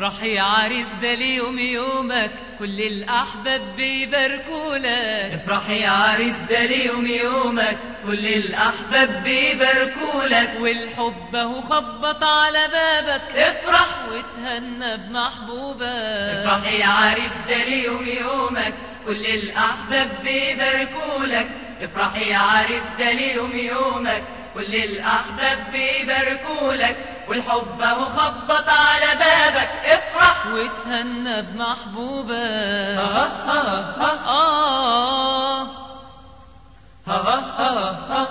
افرح يا عريس ده اليوم يومك كل الأحباب بيباركولك افرح يا عريس ده اليوم يومك كل الأحباب بيباركولك والحب اهو خبط على بابك افرح وتهنى بمحبوبك افرح يا عريس ده اليوم يومك كل الأحباب بيباركولك افرح يا عريس ده اليوم يومك كل الأحباب بيباركولك والحب اهو خبط على بابك افرح وتهنى بمحبوبك ها ها ها آه ها ها ها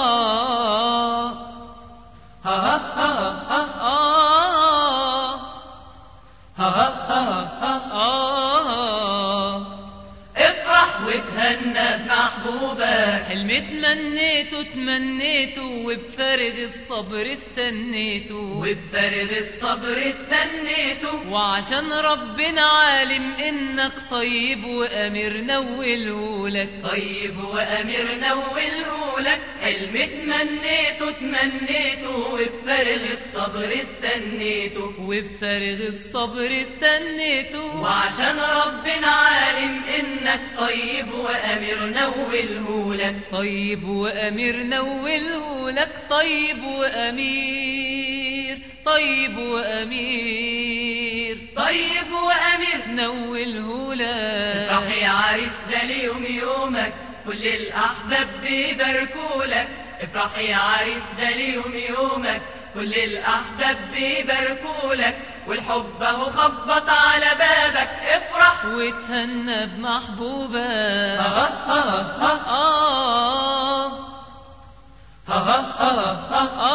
آه ها ها ها آه ها ها ها آه افرح وتهنى بمحبوبك حلم تمنيته تمنيته وبفارغ الصبر استنيته وبفارغ الصبر استنيته وعشان ربنا عالم انك طيب وامير نولهولك طيب وأمير نولهولك حلم تمنيته تمنيته وبفارغ الصبر استنيته وبفارغ الصبر استنيته وعشان ربنا عالم إنك طيب وأمير نولهولك طيب وامير نولهولك طيب وامير طيب وامير طيب وأمير نولهولك افرح يا عريس ده اليوم يومك كل الأحباب بيباركولك افرح يا عريس ده اليوم يومك كل الأحباب بيباركولك والحب اهو خبط على بابك افرح وتهنى بمحبوبك ها ها ها آه ها ها ها ها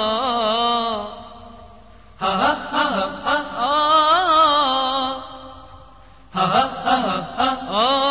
آه ها ها ها آه ها ها ها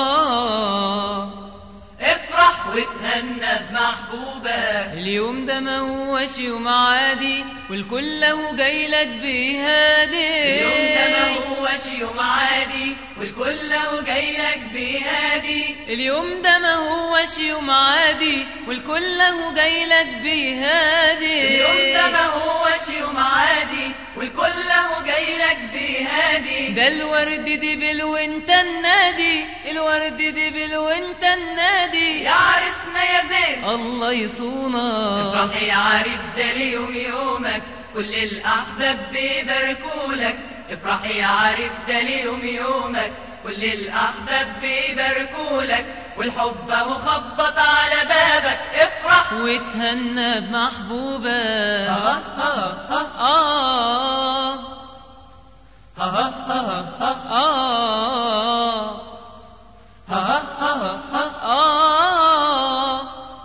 آه افرح وتهنى بمحبوبك اليوم ده ما هوش يوم عادي والكل له جاي لك بيهادي اليوم ده ما هوش يوم عادي والكل له جاي لك بيهادي اليوم ده ما هوش يوم عادي والكل له جاي لك بيهادي اليوم ده ما هوش يوم عادي والكل له جاي لك بيهادي ده الورد دبل وانت النادي الورد دبل وانت النادي يا عرسنا يا زين الله يصونك افرح يا عريس ده اليوم يومك كل الأحباب بيباركولك افرح يا عريس ده اليوم يومك كل الأحباب بيباركولك والحب اهو خبط على بابك افرح وتهنى بمحبوبك ها ها ها آه ها ها ها آه ها ها ها آه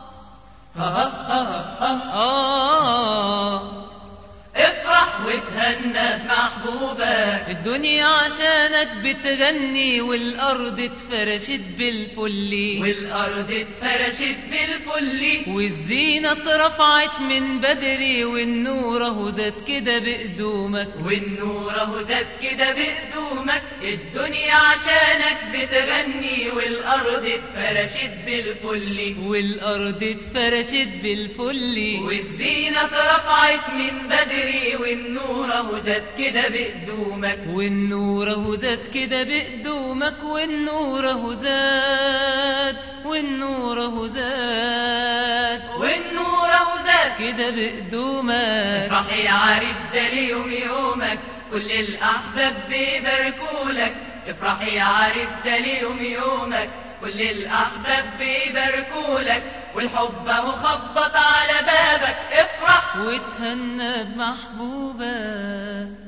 ها ها ها آه افرح وتهنى بمحبوبك الدنيا عشانك بتغني والأرض اتفرشت بالفل والأرض اتفرشت بالفل والزينة اترفعت من بدري والنور اهو زاد كده بقدومك والنور اهو زاد كده بقدومك الدنيا عشانك بتغني والأرض اتفرشت بالفل والأرض اتفرشت بالفل والزينة اترفعت من بدري والنور اهو زاد كده بقدومك والنور اهو زاد كده بقدومك والنور اهو زاد والنور اهو زاد والنور اهو زاد كده بقدومك افرح يا عريس ده اليوم يومك كل الأحباب بيباركولك افرح يا عريس ده اليوم يومك كل الأحباب بيباركولك والحب اهو خبط على بابك افرح وتهنى بمحبوبك